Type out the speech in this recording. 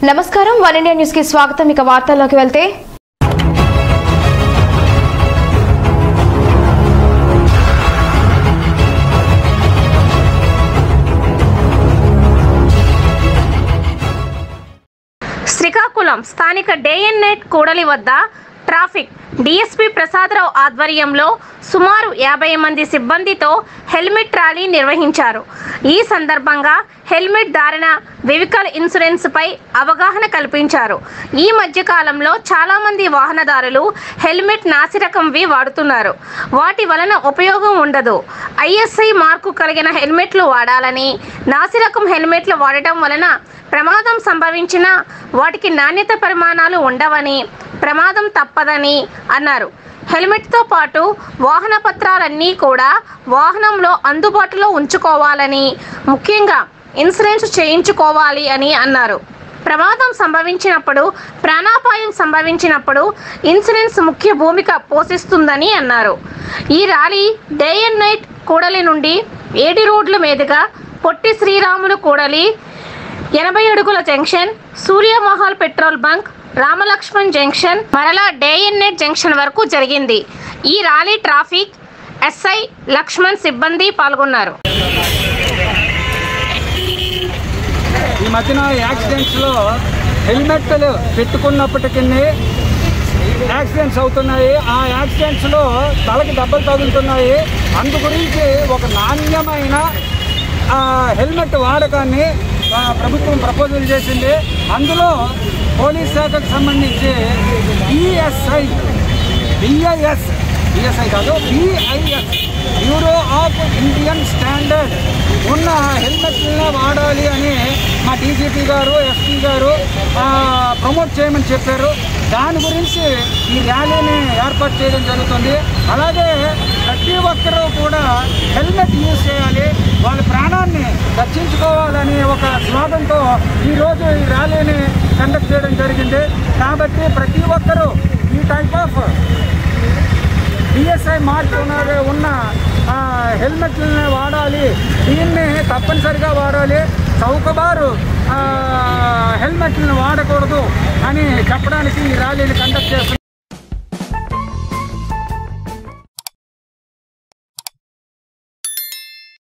నమస్కారం one India news కి స్వాగతం ఇక వార్తల్లోకి వెళ్తే శ్రీకాకుళం స్థానిక డే అండ్ నైట్ కూడలి వద్ద ట్రాఫిక్ డిఎస్పీ ప్రసాదరావు ఆధ్వర్యంలో సుమారు యాభై మంది సిబ్బందితో హెల్మెట్ ర్యాలీ నిర్వహించారు ఈ సందర్భంగా హెల్మెట్ ధారణ వెహికల్ ఇన్సూరెన్స్ పై అవగాహన కల్పించారు ఈ మధ్య కాలంలో చాలా మంది వాహనదారులు హెల్మెట్ నాసిరకంవి వాడుతున్నారు వాటి వలన ఉపయోగం ఉండదు ఐఎస్ఐ మార్కు కలిగిన హెల్మెట్లు వాడాలని నాసిరకం హెల్మెట్లు వాడటం వలన ప్రమాదం సంభవించిన వాటికి నాణ్యత పరిమాణాలు ఉండవని ప్రమాదం తప్పదని అన్నారు హెల్మెట్తో పాటు వాహన పత్రాలన్నీ కూడా వాహనంలో అందుబాటులో ఉంచుకోవాలని ముఖ్యంగా ఇన్సూరెన్స్ చేయించుకోవాలి అని అన్నారు ప్రమాదం సంభవించినప్పుడు ప్రాణాపాయం సంభవించినప్పుడు ఇన్సూరెన్స్ ముఖ్య భూమిక పోషిస్తుందని అన్నారు ఈ ర్యాలీ డే అండ్ నైట్ కూడలి నుండి ఏడి రోడ్ల మీదుగా పొట్టి శ్రీరాములు కూడలి ఎనభై అడుగుల junction Suryamahal petrol bunk Ramalakshman junction మరలా డే అండ్ నైట్ జంక్షన్ వరకు జరిగింది ఈ ర్యాలీ ట్రాఫిక్ ఎస్ఐ లక్ష్మణ్ సిబ్బంది పాల్గొన్నారు ఈ మధ్యన యాక్సిడెంట్స్లో హెల్మెట్లు పెట్టుకున్నప్పటికీ యాక్సిడెంట్స్ అవుతున్నాయి ఆ యాక్సిడెంట్స్లో తలకి దెబ్బలు తగులుతున్నాయి అందు గురించి ఒక నాణ్యమైన ఆ, హెల్మెట్ వాడకాన్ని ఆ, ప్రభుత్వం ప్రపోజల్ చేసింది అందులో పోలీస్ శాఖకు సంబంధించి బిఎస్ఐ బిఐఎస్ బిఎస్ఐ కాదు BIS bureau of Indian standard ఉన్న హెల్మెట్లనే వాడాలి అని మా డీజీపీ గారు ఎస్పీ గారు ఆ, ప్రమోట్ చేయమని చెప్పారు దాని గురించి ఈ ర్యాలీని ఏర్పాటు చేయడం జరుగుతుంది అలాగే ప్రతి ఒక్కరూ కూడా హెల్మెట్ యూజ్ చేయాలి వాళ్ళ ప్రాణాన్ని రక్షించుకోవాలని ఒక స్లోగన్తో ఈరోజు ఈ ర్యాలీని కండక్ట్ చేయడం జరిగింది కాబట్టి ప్రతి ఒక్కరూ ఈ టైప్ ఆఫ్ డిఎస్ఐ మార్క్ ఉన్నది ఉన్న ఆ, హెల్మెట్లని వాడాలి దీన్ని తప్పనిసరిగా వాడాలి చౌకబారు ఆ, హెల్మెట్లను వాడకూడదు అని చెప్పడానికి ఈ ర్యాలీని కండక్ట్ చేస్తున్నారు